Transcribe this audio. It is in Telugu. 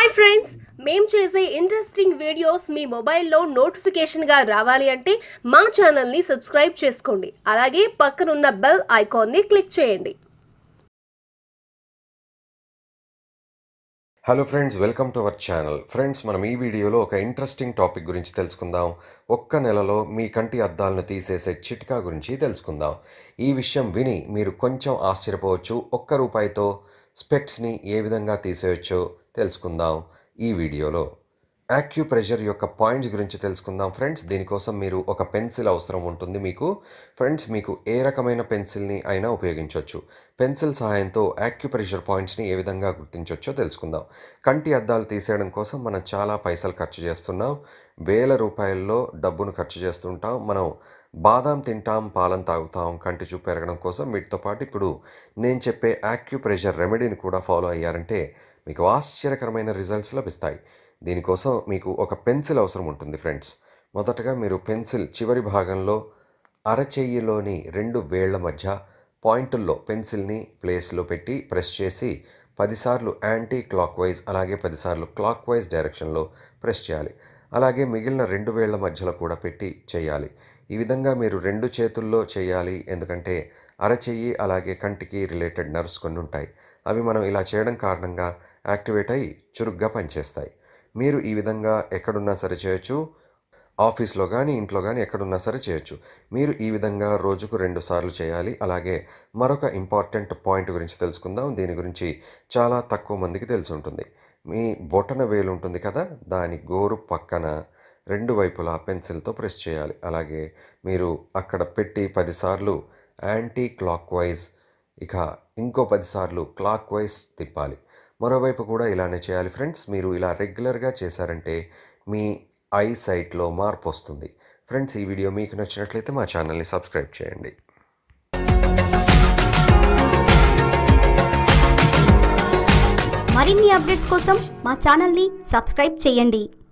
హాయ్ ఫ్రెండ్స్ మేం చేసే ఇంట్రెస్టింగ్ వీడియోస్ మీ మొబైల్లో నోటిఫికేషన్గా రావాలి అంటే మా ఛానల్ని సబ్స్క్రైబ్ చేసుకోండి అలాగే పక్కనున్న బెల్ ఐకాన్ని క్లిక్ చేయండి hello friends welcome to our channel friends మనం ఈ వీడియోలో ఒక ఇంట్రెస్టింగ్ టాపిక్ గురించి తెలుసుకుందాం ఒక్క నెలలో మీ కంటి అద్దాలను తీసేసే చిట్కా గురించి తెలుసుకుందాం ఈ విషయం విని మీరు కొంచెం ఆశ్చర్యపోవచ్చు ఒక్క రూపాయితో స్పెక్ట్స్ని ఏ విధంగా తీసేయచ్చో తెలుసుకుందాం ఈ వీడియోలో యాక్యుప్రెషర్ యొక్క పాయింట్స్ గురించి తెలుసుకుందాం ఫ్రెండ్స్ దీనికోసం మీరు ఒక పెన్సిల్ అవసరం ఉంటుంది మీకు ఫ్రెండ్స్ మీకు ఏ రకమైన పెన్సిల్ని అయినా ఉపయోగించవచ్చు పెన్సిల్ సహాయంతో యాక్యుప్రెషర్ పాయింట్స్ని ఏ విధంగా గుర్తించవచ్చో తెలుసుకుందాం కంటి అద్దాలు తీసేయడం కోసం మనం చాలా పైసలు ఖర్చు చేస్తున్నాం వేల రూపాయల్లో డబ్బును ఖర్చు చేస్తుంటాం మనం బాదాం తింటాం పాలం తాగుతాం కంటి చూపు పెరగడం కోసం వీటితో పాటు ఇప్పుడు నేను చెప్పే యాక్యుప్రెషర్ రెమెడీని కూడా ఫాలో అయ్యారంటే మీకు ఆశ్చర్యకరమైన రిజల్ట్స్ లభిస్తాయి దీనికోసం మీకు ఒక పెన్సిల్ అవసరం ఉంటుంది ఫ్రెండ్స్ మొదటగా మీరు పెన్సిల్ చివరి భాగంలో అరచెయ్యిలోని రెండు వేళ్ల మధ్య పాయింటుల్లో పెన్సిల్ని ప్లేస్లో పెట్టి ప్రెస్ చేసి పదిసార్లు యాంటీ క్లాక్ వైజ్ అలాగే పదిసార్లు క్లాక్ వైజ్ డైరెక్షన్లో ప్రెస్ చేయాలి అలాగే మిగిలిన రెండు వేళ్ల మధ్యలో కూడా పెట్టి చేయాలి ఈ విధంగా మీరు రెండు చేతుల్లో చేయాలి ఎందుకంటే అరచెయ్యి అలాగే కంటికి రిలేటెడ్ నర్వ్స్ కొన్ని ఉంటాయి అవి మనం ఇలా చేయడం కారణంగా యాక్టివేట్ అయ్యి చురుగ్గా పనిచేస్తాయి మీరు ఈ విధంగా ఎక్కడున్నా సరే చేయొచ్చు ఆఫీస్లో కానీ ఇంట్లో కానీ ఎక్కడున్నా సరే చేయొచ్చు మీరు ఈ విధంగా రోజుకు రెండు సార్లు చేయాలి అలాగే మరొక ఇంపార్టెంట్ పాయింట్ గురించి తెలుసుకుందాం దీని గురించి చాలా తక్కువ మందికి తెలిసి ఉంటుంది మీ బొటన వేలు ఉంటుంది కదా దాని గోరు పక్కన రెండు వైపులా పెన్సిల్తో ప్రెస్ చేయాలి అలాగే మీరు అక్కడ పెట్టి పదిసార్లు యాంటీ క్లాక్ వైజ్ ఇక ఇంకో పదిసార్లు క్లాక్ వైజ్ తిప్పాలి మరోవైపు కూడా ఇలానే చేయాలి ఫ్రెండ్స్ మీరు ఇలా రెగ్యులర్గా చేశారంటే మీ ఐ సైట్లో మార్పు వస్తుంది ఫ్రెండ్స్ ఈ వీడియో మీకు నచ్చినట్లయితే మా ఛానల్ని సబ్స్క్రైబ్ చేయండి మరిన్ని అప్డేట్స్ కోసం మా ఛానల్ని సబ్స్క్రైబ్ చేయండి